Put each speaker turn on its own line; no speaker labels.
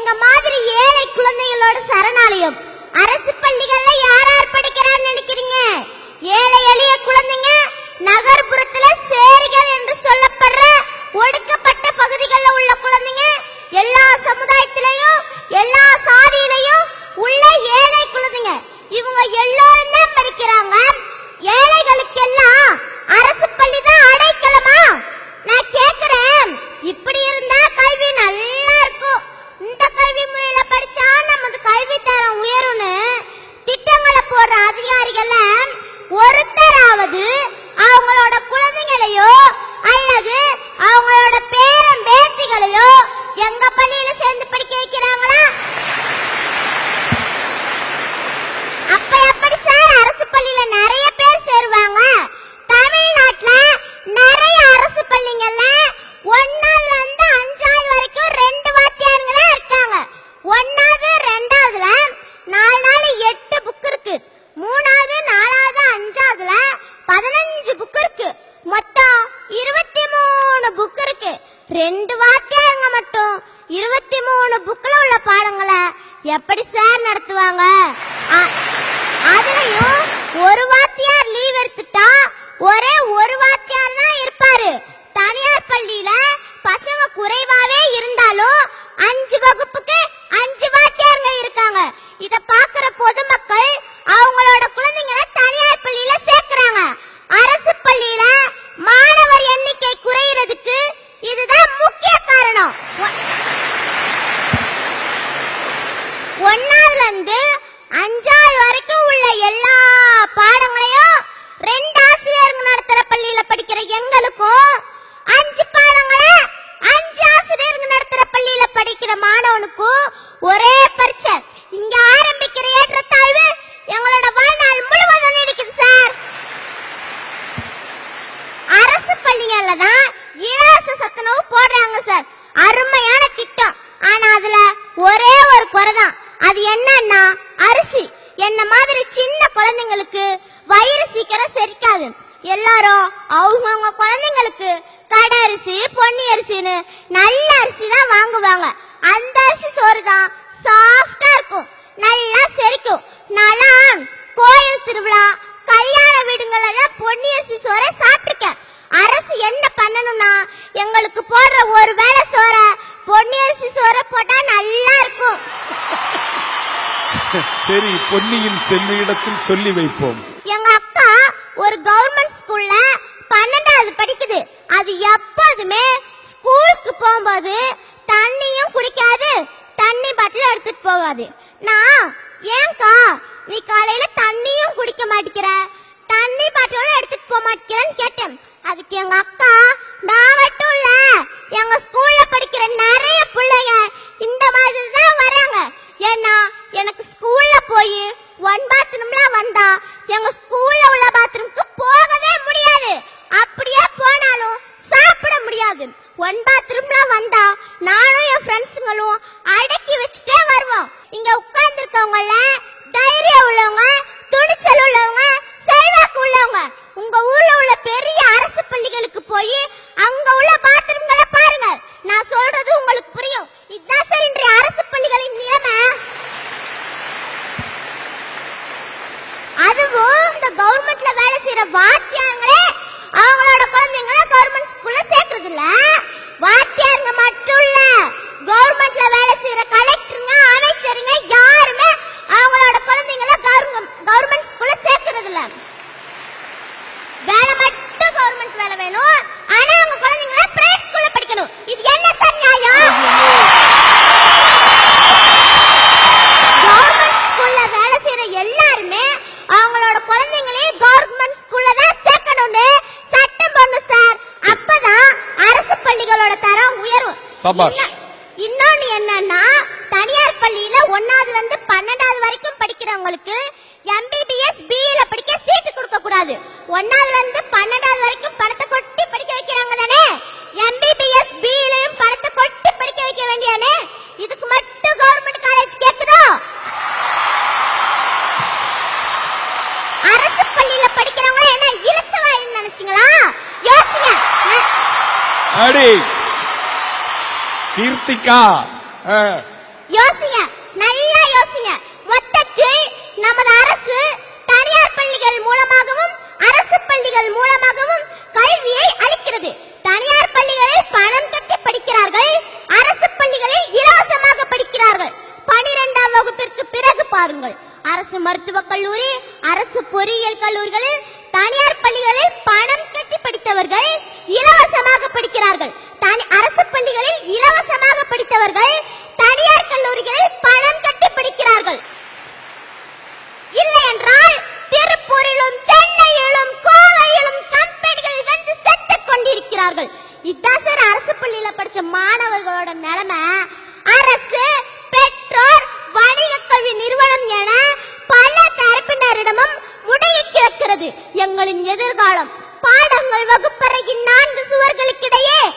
எங்க மாதிரி ஏழை குழந்தைகளோட சரணாலயம் அரசு பள்ளிகள்ல யார் யார் படிக்கிறான்னு நினைக்கிறீங்க ஏழை எளிய குழந்தைங்க நகர்ப்புறத்துல சேரிகள் என்று சொல்லப்படுற ஒடுக்கப்பட்ட பகுதிகளில் உள்ள குழந்தைங்க எல்லா சமுதாயத்திலையும் எல்லா சாதியிலையும் உள்ள ஏழை குழந்தைங்க இவங்க எல்லாரும் தான் படிக்கிறாங்க ஏழைகளுக்கெல்லாம் அரசு பள்ளி தான் அடைக்கலமா நான் கேக்குறேன் இப்படி இருந்தா கல்வி நல்லா இருக்கும் இந்த கல்வி முறையில படிச்சா நமது கல்வி தரம் உயரும்னு திட்டங்களை போடுற அதிகாரிகள ஒருத்தராவது அவங்களோட குழந்தைங்களையோ அல்லது அவங்களோட பேரன் பேத்திகளையோ எங்க பள்ளியில சேர்ந்து படிக்க வைக்கிறாங்களா அப்ப எப்படி சார் அரசு பள்ளியில நிறைய பேர் சேருவாங்க தமிழ்நாட்டுல நிறைய அரசு பள்ளிங்கள்ல ஒன்னாவதுல இருந்து அஞ்சாவது வரைக்கும் ரெண்டு வாத்தியாருங்க தான் இருக்காங்க ஒன்னாவது ரெண்டாவதுல நாலு நாலு எட்டு புக் இருக்கு மூணாவது நாலாவது அஞ்சாவதுல பதினஞ்சு புக் இருக்கு மொத்தம் இருபத்தி மூணு புக் இருக்கு ரெண்டு வாத்தியாருங்க மட்டும் இருபத்தி மூணு புக்ல உள்ள பாடங்களை எப்படி சார் நடத்துவாங்க அ- அதுலயும் ஒரு வாத்தியார் லீவ் எடுத்துட்டா ஒரே ஒரு வாத்தியார் தான் இருப்பாரு தனியார் பள்ளியில பசங்க குறைவாவே இருந்தாலும் அஞ்சு வகுப்புக்கு அஞ்சு வாத்தியாருங்க இருக்காங்க இத பாக்குற பொதுமக்கள் அவங்களோட குழந்தைங்களை தனியார் பள்ளியில சேர்க்கறாங்க அரசு பள்ளியில மாணவர் எண்ணிக்கை குறையிறதுக்கு இதுதான் முக்கிய காரணம் ஒ- ஒன்னாவதுல இருந்து அஞ்சாவது வரைக்கும் உள்ள எல்லா பாடங்களையும் ரெண்டு ஆசிரியருங்க நடத்துற பள்ளியில படிக்கிற எங்களுக்கும் அஞ்சு பாடங்களை அஞ்சு ஆசிரியருங்க நடத்துற பள்ளியில படிக்கிற மாணவனுக்கும் ஒரே பரீட்சை இங்க ஆரம்பிக்கிற ஏற்றத்தாழ்வு எங்களோட வாழ்நாள் முழுவதும் நீடிக்குது சார் அரசு பள்ளிகள்ல தான் இலவச சத்துணவு போடுறாங்க சார் அருமையான திட்டம் ஆனா அதுல ஒரே ஒரு குறைதான் அது என்னன்னா அரிசி என்ன மாதிரி சின்ன குழந்தைங்களுக்கு வயிறு சீக்கிரம் செரிக்காது எல்லாரும் அவங்கவுங்க குழந்தைங்களுக்கு கடை அரிசி பொன்னி அரிசின்னு நல்ல அரிசி தான் வாங்குவாங்க அந்த அரிசி சோறு தான் சாஃப்டா இருக்கும் நல்லா செரிக்கும் நல்லா கோயில் திருவிழா கல்யாண வீடுங்கள்ல தான் பொன்னி அரிசி சோறை சாப்பிட்டிருக்கேன் அரசு என்ன பண்ணணும்னா எங்களுக்கு போடுற ஒரு வேளை சோறை பொன்னி அரிசி சோறை போட்டா நல்லா இருக்கும்
சரி பொன்னியின் செம்மையிடத்தில் சொல்லி வைப்போம்
எங்க அக்கா ஒரு கவர்மெண்ட் ஸ்கூல்ல பன்னெண்டாவது படிக்குது அது எப்போதுமே ஸ்கூலுக்கு போகும்போது தண்ணியும் குடிக்காது தண்ணி பாட்டில் எடுத்துட்டு போகாது நான் ஏன்க்கா நீ காலையில தண்ணியும் குடிக்க மாட்டேங்கிற தண்ணி பாட்டிலும் எடுத்துட்டு போக மாட்டேங்கிறேன்னு கேட்டேன் அதுக்கு எங்க அக்கா நான் மட்டும் இல்ல எங்க ஸ்கூல்ல படிக்கிற நிறைய பிள்ளைங்க இந்த மாதிரி தான் வராங்க ஏன்னா எனக்கு ஸ்கூல்ல போய் ஒன் பாத்ரூம்ல வந்தா எங்க ஸ்கூல்ல உள்ள பாத்ரூம்க்கு போகவே முடியாது அப்படியே போனாலும் சாப்பிட முடியாது ஒன் பாத்ரூம்ல வந்தா நானும் என் ஃப்ரெண்ட்ஸுங்களும் அடக்கி வச்சுட்டே வருவோம் இங்க உட்கார்ந்து இருக்கவங்கள தைரியம் உள்ளவங்க துணிச்சல் உள்ளவங்க செல்வாக்கு உள்ளவங்க உங்க ஊர்ல உள்ள பெரிய அரசு பள்ளிகளுக்கு போய் அங்க உள்ள பாத்ரூம்களை பாருங்க நான் சொல்றது உங்களுக்கு புரியும் இதுதான் சார் இன்றைய அரசு பள்ளிகளின் நிலைமை அதுவும் இந்த கவர்மெண்ட்ல வேலை செய்யற வாத்தியாங்களே அவங்களோட குழந்தைங்கள கவர்மெண்ட் ஸ்கூல்ல சேர்க்கறது இல்ல வாத்தியாருங்க மட்டும் இல்ல கவர்மெண்ட்ல வேலை செய்யற கலெக்டருங்க அமைச்சருங்க யாருமே அவங்களோட குழந்தைங்கள கவர்மெண்ட் ஸ்கூல்ல சேர்க்கறது இல்ல வேலை மட்டும் கவர்மெண்ட் வேலை வேணும் ஆனா அவங்க குழந்தைங்கள பிரைவேட் ஸ்கூல்ல படிக்கணும் இது என்ன சார் நியாயம் கவர்மெண்ட் ஸ்கூல்ல வேலை செய்யற எல்லாருமே அவங்களோட குழந்தைங்களையும் கவர்மெண்ட் ஸ்கூல்ல தான் சேர்க்கணும்னு சட்டம் பண்ணும் சார் அப்பதான் அரசு பள்ளிகளோட தரம் உயரும்
சபாஷ்.
இன்ன- இன்னொன்னு என்னன்னா தனியார் பள்ளியில ஒன்னாவதுல இருந்து பன்னெண்டாவது வரைக்கும் படிக்கிறவங்களுக்கு எம்பிபிஎஸ் பிஇல படிக்க சீட்டு கொடுக்க கூடாது ஒன்னாவதுல இருந்து பன்னெண்டாவது வரைக்கும் பணத்தை கொட்டி படிக்க வைக்கிறாங்க தானே எம்பிபிஎஸ் பிஇலையும் பணத்தை கொட்டி படிக்க வைக்க வேண்டியானே இதுக்கு மட்டும் கவர்மெண்ட் காலேஜ் கேக்குதோ அரசு பள்ளியில படிக்கிறவங்க என்ன இலச்சவாயின்னு நினைச்சீங்களா யோசிங்க ந-
அடி கீர்த்திகா ஆ,
யோசிங்க நல்லா யோசிங்க மொத்தத்தில் நமது அரசு தனியார் பள்ளிகள் மூலமாகவும் அரசு பள்ளிகள் மூலமாகவும் கல்வியை அளிக்கிறது தனியார் பள்ளிகளில் பணம் கட்டி படிக்கிறார்கள் அரசு பள்ளிகளில் இலவசமாக படிக்கிறார்கள் பனிரெண்டாம் வகுப்பிற்கு பிறகு பாருங்கள் அரசு மருத்துவக் கல்லூரி அரசு பொறியியல் கல்லூரிகளில் தனியார் பள்ளிகளில் பணம் கட்டி படித்தவர்கள் இலவசமாக படிக்கிறார்கள் தனி அரசு பள்ளிகளில் இலவசமாக படித்தவர்கள் தனியார் கல்லூரிகளில் பணம் கட்டி படிக்கிறார்கள் இல்லை என்றால் திருப்பூரிலும் சென்னையிலும் கோவையிலும் கம்பெனிகளில் வந்து செத்துக் கொண்டிருக்கிறார்கள் இதான் சார் அரசு பள்ளியில படிச்ச மாணவர்களோட நிலைமை அரசு பெற்றோர் வணிக கல்வி நிறுவனம் என பல தரப்பினரிடமும் முடங்கி கிடக்கிறது எங்களின் எதிர்காலம் பாடங்கள் வகுப்பறையின் நான்கு சுவர்களுக்கிடையே